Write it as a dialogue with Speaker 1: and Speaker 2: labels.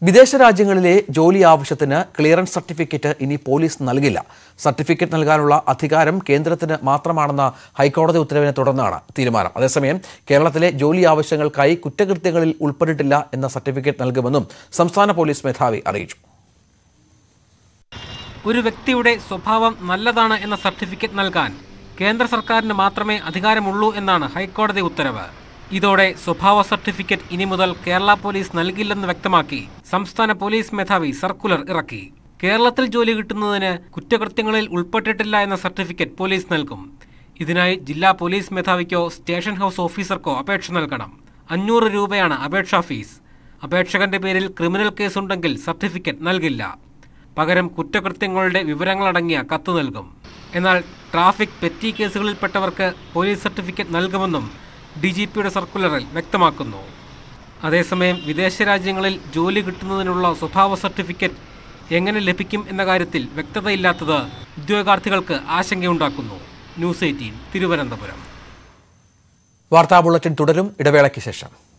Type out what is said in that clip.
Speaker 1: വിദേശ രാജ്യങ്ങളിലെ ജോലി ആവശ്യത്തിന് ക്ലിയറൻസ് സർട്ടിഫിക്കറ്റ് ഇനി പോലീസ് നൽകില്ല സർട്ടിഫിക്കറ്റ് നൽകാനുള്ള അധികാരം കേന്ദ്രത്തിന് മാത്രമാണെന്ന ഹൈക്കോടതി ഉത്തരവിനെ തുടർന്നാണ് തീരുമാനം അതേസമയം കേരളത്തിലെ ജോലി ആവശ്യങ്ങൾക്കായി കുറ്റകൃത്യങ്ങളിൽ ഉൾപ്പെട്ടിട്ടില്ല എന്ന സർട്ടിഫിക്കറ്റ് നൽകുമെന്നും സംസ്ഥാന പോലീസ് മേധാവി അറിയിച്ചു
Speaker 2: ഒരു വ്യക്തിയുടെ സ്വഭാവം നല്ലതാണ് എന്ന സർട്ടിഫിക്കറ്റ് നൽകാൻ കേന്ദ്ര സർക്കാരിന് മാത്രമേ അധികാരമുള്ളൂ എന്നാണ് ഹൈക്കോടതി ഉത്തരവ് ഇതോടെ സ്വഭാവ സർട്ടിഫിക്കറ്റ് ഇനി മുതൽ കേരള പോലീസ് നൽകില്ലെന്ന് വ്യക്തമാക്കി സംസ്ഥാന പോലീസ് മേധാവി സർക്കുലർ ഇറക്കി കേരളത്തിൽ ജോലി കിട്ടുന്നതിന് കുറ്റകൃത്യങ്ങളിൽ ഉൾപ്പെട്ടിട്ടില്ല എന്ന സർട്ടിഫിക്കറ്റ് പോലീസ് നൽകും ഇതിനായി ജില്ലാ പോലീസ് മേധാവിക്കോ സ്റ്റേഷൻ ഹൗസ് ഓഫീസർക്കോ അപേക്ഷ നൽകണം അഞ്ഞൂറ് രൂപയാണ് അപേക്ഷാ ഫീസ് അപേക്ഷകന്റെ പേരിൽ ക്രിമിനൽ കേസുണ്ടെങ്കിൽ സർട്ടിഫിക്കറ്റ് നൽകില്ല പകരം കുറ്റകൃത്യങ്ങളുടെ വിവരങ്ങളടങ്ങിയ കത്ത് നൽകും എന്നാൽ ട്രാഫിക് പെറ്റി കേസുകളിൽപ്പെട്ടവർക്ക് പോലീസ് സർട്ടിഫിക്കറ്റ് നൽകുമെന്നും ഡി ജി പിയുടെ സർക്കുലറിൽ വ്യക്തമാക്കുന്നു അതേസമയം വിദേശ രാജ്യങ്ങളിൽ ജോലി കിട്ടുന്നതിനുള്ള സ്വഭാവ സർട്ടിഫിക്കറ്റ് എങ്ങനെ ലഭിക്കും എന്ന കാര്യത്തിൽ വ്യക്തതയില്ലാത്തത് ഉദ്യോഗാർത്ഥികൾക്ക് ആശങ്കയുണ്ടാക്കുന്നു ന്യൂസ് എയ്റ്റീൻ തിരുവനന്തപുരം
Speaker 1: വാർത്താ ബുള്ളറ്റിൻ തുടരും ഇടവേളയ്ക്ക് ശേഷം